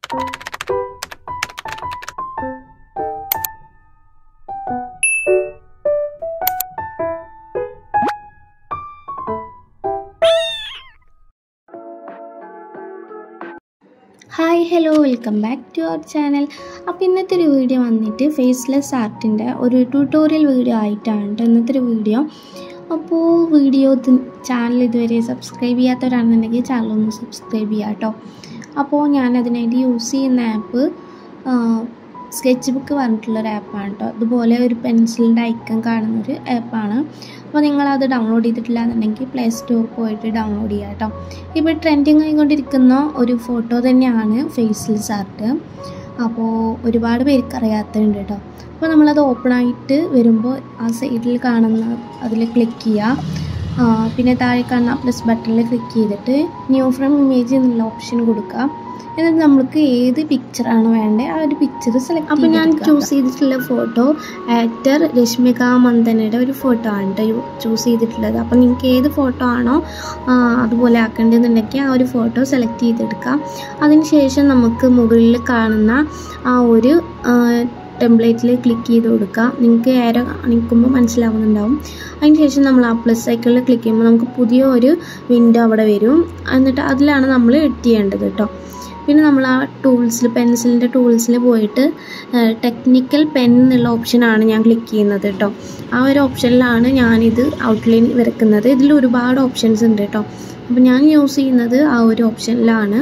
hi hello welcome back to our channel അപ്പോൾ ഇന്നത്തെ ഒരു വീഡിയോ വന്നിട്ട് ഫേസ്ലെസ് ആർട്ടിൻ്റെ ഒരു ട്യൂട്ടോറിയൽ വീഡിയോ ആയിട്ടാണ് കേട്ടോ ഇന്നത്തെ ഒരു വീഡിയോ അപ്പോൾ വീഡിയോ ചാനൽ ഇതുവരെ സബ്സ്ക്രൈബ് ചെയ്യാത്തവരാണെന്നുണ്ടെങ്കിൽ ചാനൽ ഒന്ന് സബ്സ്ക്രൈബ് ചെയ്യാം കേട്ടോ അപ്പോൾ ഞാനതിനായിട്ട് യൂസ് ചെയ്യുന്ന ആപ്പ് സ്കെച്ച് ബുക്ക് പറഞ്ഞിട്ടുള്ളൊരു ആപ്പാണ് കേട്ടോ അതുപോലെ ഒരു പെൻസിലിൻ്റെ ഐക്കൺ കാണുന്ന ഒരു ആപ്പാണ് അപ്പോൾ നിങ്ങളത് ഡൗൺലോഡ് ചെയ്തിട്ടില്ല എന്നുണ്ടെങ്കിൽ പ്ലേ സ്റ്റോർ പോയിട്ട് ഡൗൺലോഡ് ചെയ്യുക കേട്ടോ ഇപ്പോൾ ട്രെൻഡിങ് ആയിക്കൊണ്ടിരിക്കുന്ന ഒരു ഫോട്ടോ തന്നെയാണ് ഫേസ്ലെസ് ആർട്ട് അപ്പോൾ ഒരുപാട് പേർക്ക് അറിയാത്തതുണ്ട് കേട്ടോ അപ്പോൾ നമ്മളത് ഓപ്പൺ ആയിട്ട് വരുമ്പോൾ ആ സൈഡിൽ കാണുന്ന അതിൽ ക്ലിക്ക് ചെയ്യുക പിന്നെ താഴെ കാണുന്ന പ്ലസ് ബട്ടണിൽ ക്ലിക്ക് ചെയ്തിട്ട് ന്യൂ ഫ്രെയിം ഇമേജ് എന്നുള്ള ഓപ്ഷൻ കൊടുക്കുക എന്നിട്ട് നമുക്ക് ഏത് പിക്ചറാണ് വേണ്ടത് ആ ഒരു പിക്ചർ സെലക്ട് അപ്പോൾ ഞാൻ ചൂസ് ചെയ്തിട്ടുള്ള ഫോട്ടോ ആക്ടർ രശ്മിക മന്ദനയുടെ ഒരു ഫോട്ടോ ആണ് കേട്ടോ ചൂസ് ചെയ്തിട്ടുള്ളത് അപ്പോൾ നിങ്ങൾക്ക് ഏത് ഫോട്ടോ ആണോ അതുപോലെ ആക്കേണ്ടതെന്നുണ്ടെങ്കിൽ ആ ഒരു ഫോട്ടോ സെലക്ട് ചെയ്തെടുക്കാം അതിനുശേഷം നമുക്ക് മുകളിൽ കാണുന്ന ആ ഒരു ടെംപ്ലേറ്റിൽ ക്ലിക്ക് ചെയ്ത് കൊടുക്കുക നിങ്ങൾക്ക് ഏറെ കാണിക്കുമ്പോൾ മനസ്സിലാവുന്നുണ്ടാവും അതിനുശേഷം നമ്മൾ ആ പ്ലസ് സൈക്കിളിൽ ക്ലിക്ക് ചെയ്യുമ്പോൾ നമുക്ക് പുതിയ ഒരു വിൻഡോ അവിടെ വരും എന്നിട്ട് അതിലാണ് നമ്മൾ എഡിറ്റ് ചെയ്യേണ്ടത് കേട്ടോ പിന്നെ നമ്മൾ ആ ടൂൾസിൽ പെൻസിലിൻ്റെ ടൂൾസിൽ പോയിട്ട് ടെക്നിക്കൽ പെൻ എന്നുള്ള ഓപ്ഷനാണ് ഞാൻ ക്ലിക്ക് ചെയ്യുന്നത് കേട്ടോ ആ ഒരു ഓപ്ഷനിലാണ് ഞാനിത് ഔട്ട്ലൈൻ വരക്കുന്നത് ഇതിൽ ഒരുപാട് ഓപ്ഷൻസ് ഉണ്ട് കേട്ടോ അപ്പോൾ ഞാൻ യൂസ് ചെയ്യുന്നത് ആ ഒരു ഓപ്ഷനിലാണ്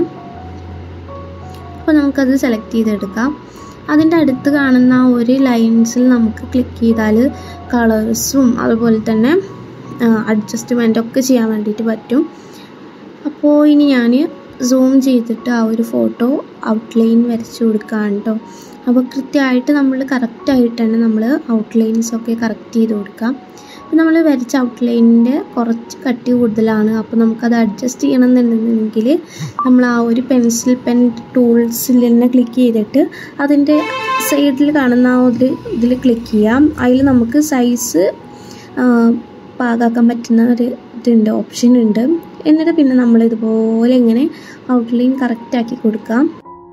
അപ്പോൾ നമുക്കത് സെലക്ട് ചെയ്തെടുക്കാം അതിൻ്റെ അടുത്ത് കാണുന്ന ആ ഒരു ലൈൻസിൽ നമുക്ക് ക്ലിക്ക് ചെയ്താൽ കളേഴ്സും അതുപോലെ തന്നെ അഡ്ജസ്റ്റ്മെൻ്റ് ഒക്കെ ചെയ്യാൻ വേണ്ടിയിട്ട് പറ്റും അപ്പോൾ ഇനി ഞാൻ സൂം ചെയ്തിട്ട് ആ ഒരു ഫോട്ടോ ഔട്ട്ലൈൻ വരച്ച് കൊടുക്കുകയാണ് കേട്ടോ അപ്പോൾ കൃത്യമായിട്ട് നമ്മൾ കറക്റ്റായിട്ട് തന്നെ നമ്മൾ ഔട്ട്ലൈൻസ് ഒക്കെ കറക്റ്റ് ചെയ്ത് കൊടുക്കാം അപ്പോൾ നമ്മൾ വരച്ച ഔട്ട്ലൈനിൻ്റെ കുറച്ച് കട്ടി കൂടുതലാണ് അപ്പോൾ നമുക്കത് അഡ്ജസ്റ്റ് ചെയ്യണമെന്നുണ്ടെങ്കിൽ നമ്മൾ ആ ഒരു പെൻസിൽ പെൻ ടൂൾസിൽ തന്നെ ക്ലിക്ക് ചെയ്തിട്ട് അതിൻ്റെ സൈഡിൽ കാണുന്ന ആ ഒരു ഇതിൽ ക്ലിക്ക് ചെയ്യാം അതിൽ നമുക്ക് സൈസ് പാകാക്കാൻ പറ്റുന്ന ഒരു ഇതുണ്ട് ഓപ്ഷൻ ഉണ്ട് എന്നിട്ട് പിന്നെ നമ്മൾ ഇതുപോലെ ഇങ്ങനെ ഔട്ട്ലൈൻ കറക്റ്റ് ആക്കി കൊടുക്കാം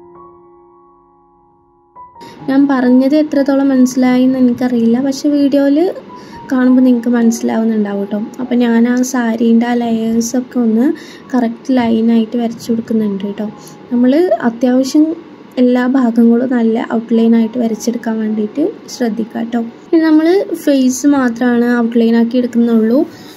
ഞാൻ പറഞ്ഞത് എത്രത്തോളം മനസ്സിലായി എന്ന് എനിക്കറിയില്ല പക്ഷെ വീഡിയോയിൽ കാണുമ്പോൾ നിങ്ങൾക്ക് മനസ്സിലാവുന്നുണ്ടാവും കേട്ടോ അപ്പോൾ ഞാൻ ആ സാരീൻ്റെ ആ ലെയേഴ്സൊക്കെ ഒന്ന് കറക്റ്റ് ലൈനായിട്ട് വരച്ചു കൊടുക്കുന്നുണ്ട് കേട്ടോ നമ്മൾ അത്യാവശ്യം എല്ലാ ഭാഗങ്ങളും നല്ല ഔട്ട്ലൈനായിട്ട് വരച്ചെടുക്കാൻ വേണ്ടിയിട്ട് ശ്രദ്ധിക്കുക കേട്ടോ പിന്നെ നമ്മൾ ഫേസ് മാത്രമാണ് ഔട്ട്ലൈൻ ആക്കി എടുക്കുന്നുള്ളൂ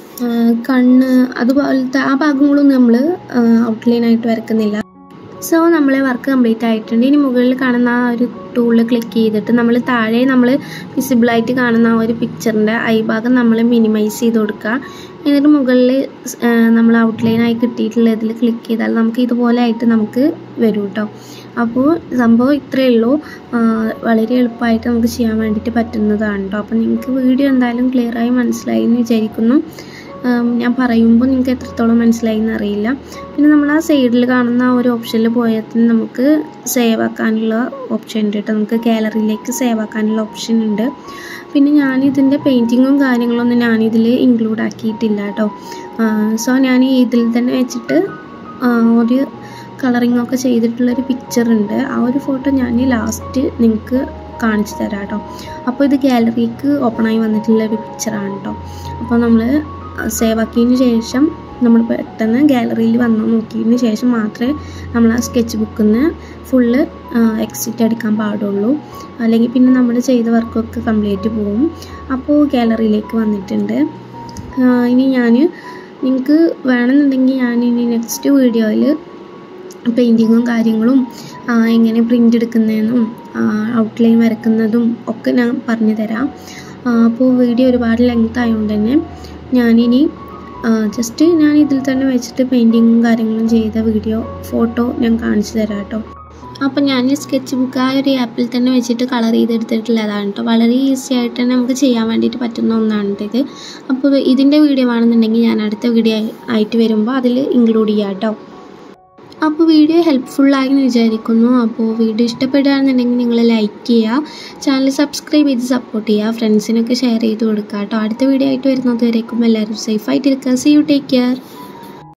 കണ്ണ് അതുപോലത്തെ ആ ഭാഗങ്ങളൊന്നും നമ്മൾ ഔട്ട്ലൈനായിട്ട് വരക്കുന്നില്ല സോ നമ്മളെ വർക്ക് കംപ്ലീറ്റ് ആയിട്ടുണ്ട് ഇനി മുകളിൽ കാണുന്ന ആ ഒരു ടൂളിൽ ക്ലിക്ക് ചെയ്തിട്ട് നമ്മൾ താഴെ നമ്മൾ വിസിബിളായിട്ട് കാണുന്ന ആ ഒരു പിക്ചറിൻ്റെ ഐ ഭാഗം നമ്മൾ മിനിമൈസ് ചെയ്ത് കൊടുക്കുക എന്നിട്ട് മുകളിൽ നമ്മൾ ഔട്ട്ലൈനായി കിട്ടിയിട്ടുള്ള ഇതിൽ ക്ലിക്ക് ചെയ്താൽ നമുക്ക് ഇതുപോലെ ആയിട്ട് നമുക്ക് വരും കേട്ടോ അപ്പോൾ സംഭവം ഇത്രയേ ഉള്ളൂ വളരെ എളുപ്പമായിട്ട് നമുക്ക് ചെയ്യാൻ വേണ്ടിയിട്ട് പറ്റുന്നതാണ് കേട്ടോ അപ്പോൾ നിങ്ങൾക്ക് വീഡിയോ എന്തായാലും ക്ലിയറായി മനസ്സിലായി എന്ന് വിചാരിക്കുന്നു ഞാൻ പറയുമ്പോൾ നിങ്ങൾക്ക് എത്രത്തോളം മനസ്സിലായി എന്നറിയില്ല പിന്നെ നമ്മൾ ആ സൈഡിൽ കാണുന്ന ആ ഒരു ഓപ്ഷനിൽ പോയാൽ നമുക്ക് സേവ് ആക്കാനുള്ള ഓപ്ഷൻ ഉണ്ട് കേട്ടോ നമുക്ക് ഗാലറിയിലേക്ക് സേവ് ആക്കാനുള്ള ഓപ്ഷൻ ഉണ്ട് പിന്നെ ഞാനിതിൻ്റെ പെയിൻറ്റിങ്ങും കാര്യങ്ങളൊന്നും ഞാനിതിൽ ഇൻക്ലൂഡ് ആക്കിയിട്ടില്ല കേട്ടോ സോ ഞാൻ ഇതിൽ തന്നെ വെച്ചിട്ട് ഒരു കളറിംഗ് ഒക്കെ ചെയ്തിട്ടുള്ളൊരു പിക്ചർ ഉണ്ട് ആ ഒരു ഫോട്ടോ ഞാൻ ലാസ്റ്റ് നിങ്ങൾക്ക് കാണിച്ചു തരാം കേട്ടോ അപ്പോൾ ഇത് ഗാലറിക്ക് ഓപ്പൺ ആയി വന്നിട്ടുള്ള ഒരു പിക്ചറാണ് കേട്ടോ അപ്പോൾ നമ്മൾ സേവ് ആക്കിയതിന് ശേഷം നമ്മൾ പെട്ടെന്ന് ഗാലറിയിൽ വന്ന് നോക്കിയതിന് ശേഷം മാത്രമേ നമ്മൾ ആ സ്കെച്ച് ബുക്കിൽ നിന്ന് ഫുള്ള് എക്സിറ്റ് അടിക്കാൻ പാടുള്ളൂ അല്ലെങ്കിൽ പിന്നെ നമ്മൾ ചെയ്ത വർക്കൊക്കെ കംപ്ലീറ്റ് പോകും അപ്പോൾ ഗാലറിയിലേക്ക് വന്നിട്ടുണ്ട് ഇനി ഞാൻ നിങ്ങൾക്ക് വേണമെന്നുണ്ടെങ്കിൽ ഞാൻ ഇനി നെക്സ്റ്റ് വീഡിയോയിൽ പെയിൻറ്റിങ്ങും കാര്യങ്ങളും എങ്ങനെ പ്രിൻ്റ് എടുക്കുന്നതെന്നും ഔട്ട്ലൈൻ വരക്കുന്നതും ഒക്കെ ഞാൻ പറഞ്ഞു തരാം അപ്പോൾ വീഡിയോ ഒരുപാട് ലെങ്ത് ആയതുകൊണ്ട് തന്നെ ഞാനിനി ജസ്റ്റ് ഞാൻ ഇതിൽ തന്നെ വെച്ചിട്ട് പെയിൻറ്റിങ്ങും കാര്യങ്ങളും ചെയ്ത വീഡിയോ ഫോട്ടോ ഞാൻ കാണിച്ചു തരാം കേട്ടോ അപ്പം ഞാൻ സ്കെച്ച് ബുക്ക് ആ ഒരു ആപ്പിൽ തന്നെ വെച്ചിട്ട് കളർ ചെയ്തെടുത്തിട്ടുള്ളതാണ് കേട്ടോ വളരെ ഈസി ആയിട്ട് തന്നെ നമുക്ക് ചെയ്യാൻ വേണ്ടിയിട്ട് പറ്റുന്ന ഒന്നാണ് ഇത് അപ്പോൾ ഇതിൻ്റെ വീഡിയോ ആണെന്നുണ്ടെങ്കിൽ ഞാൻ അടുത്ത വീഡിയോ ആയിട്ട് വരുമ്പോൾ അതിൽ ഇൻക്ലൂഡ് ചെയ്യാം കേട്ടോ അപ്പോൾ വീഡിയോ ഹെൽപ്ഫുള്ളായി എന്ന് വിചാരിക്കുന്നു അപ്പോൾ വീഡിയോ ഇഷ്ടപ്പെടുകയാണെന്നുണ്ടെങ്കിൽ നിങ്ങൾ ലൈക്ക് ചെയ്യുക ചാനൽ സബ്സ്ക്രൈബ് ചെയ്ത് സപ്പോർട്ട് ചെയ്യുക ഫ്രണ്ട്സിനൊക്കെ ഷെയർ ചെയ്ത് കൊടുക്കുക കേട്ടോ അടുത്ത വീഡിയോ ആയിട്ട് വരുന്നത് വരേക്കും എല്ലാവരും സേഫായിട്ടിരിക്കുക സി യു ടേക്ക് കെയർ